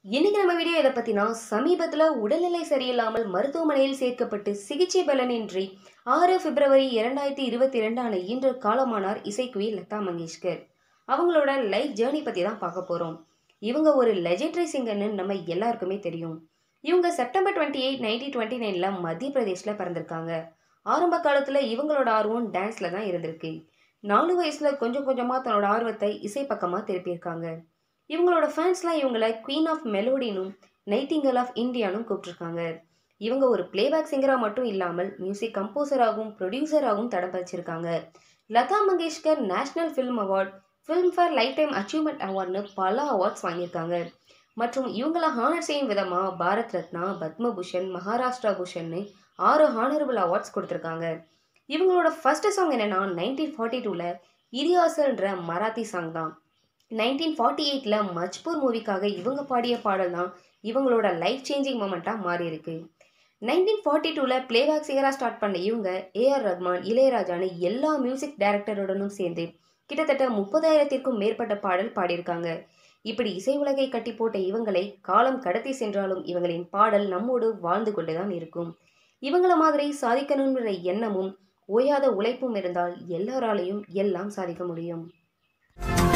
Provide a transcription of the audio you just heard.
இன்னைக்கு நம்ம வீடியோ இதை பற்றினா சமீபத்தில் உடல்நிலை சரியில்லாமல் மருத்துவமனையில் சேர்க்கப்பட்டு சிகிச்சை பலனின்றி ஆறு பிப்ரவரி இரண்டாயிரத்தி இருபத்தி ரெண்டான இன்று காலமானார் இசைக்குயில் லதா மங்கேஷ்கர் அவங்களோட லைஃப் ஜேர்னி பற்றி தான் பார்க்க போகிறோம் இவங்க ஒரு லெஜெண்டரி சிங்கர்னு நம்ம எல்லாருக்குமே தெரியும் இவங்க September twenty eight nineteen twenty நைனில் மத்திய பிரதேஷில் பிறந்திருக்காங்க ஆரம்ப காலத்தில் இவங்களோட ஆர்வம் டான்ஸில் தான் இருந்திருக்கு நாலு வயசில் கொஞ்சம் கொஞ்சமாக தன்னோட ஆர்வத்தை இசை பக்கமாக திருப்பியிருக்காங்க இவங்களோட ஃபேன்ஸ்லாம் இவங்கள குவீன் ஆஃப் மெலோடினும் நைட்டிங்கல் ஆஃப் இந்தியானும் கூப்பிட்டுருக்காங்க இவங்க ஒரு பிளேபேக் சிங்கராக மட்டும் இல்லாமல் மியூசிக் கம்போசராகவும் ப்ரொடியூசராகவும் தடம் பதிச்சிருக்காங்க Lata Mangeshkar national film award Filmfare lifetime achievement அவார்ட்னு பல அவார்ட்ஸ் வாங்கியிருக்காங்க மற்றும் இவங்கள ஹானர் செய்யும் விதமாக பாரத் ரத்னா பத்மபூஷன் மகாராஷ்டிரா பூஷன்னு ஆறு ஹானரபிள் அவார்ட்ஸ் கொடுத்துருக்காங்க இவங்களோட ஃபர்ஸ்ட் சாங் என்னன்னா நைன்டீன் ஃபார்ட்டி டூவில் இரியாசல்ன்ற மராத்தி சாங் தான் நைன்டீன் ஃபார்ட்டி எயிட்டில் மஜ்பூர் மூவிக்காக இவங்க பாடிய பாடல் தான் இவங்களோட லைஃப் சேஞ்சிங் மூமெண்ட்டாக மாறி இருக்கு நைன்டீன் ஃபார்ட்டி டூவில் பிளேபேக் சிங்கராக ஸ்டார்ட் பண்ண இவங்க ஏஆர் ரஹ்மான் இளையராஜான்னு எல்லா மியூசிக் டைரக்டருடனும் சேர்ந்து கிட்டத்தட்ட முப்பதாயிரத்திற்கும் மேற்பட்ட பாடல் பாடியிருக்காங்க இப்படி இசை உலகை கட்டி போட்ட இவங்களை காலம் கடத்தி சென்றாலும் இவங்களின் பாடல் நம்மோடு வாழ்ந்து கொண்டுதான் இருக்கும் இவங்கள மாதிரி சாதிக்கணுங்கிற எண்ணமும் ஓயாத உழைப்பும் இருந்தால் எல்லாராலையும் எல்லாம் சாதிக்க முடியும்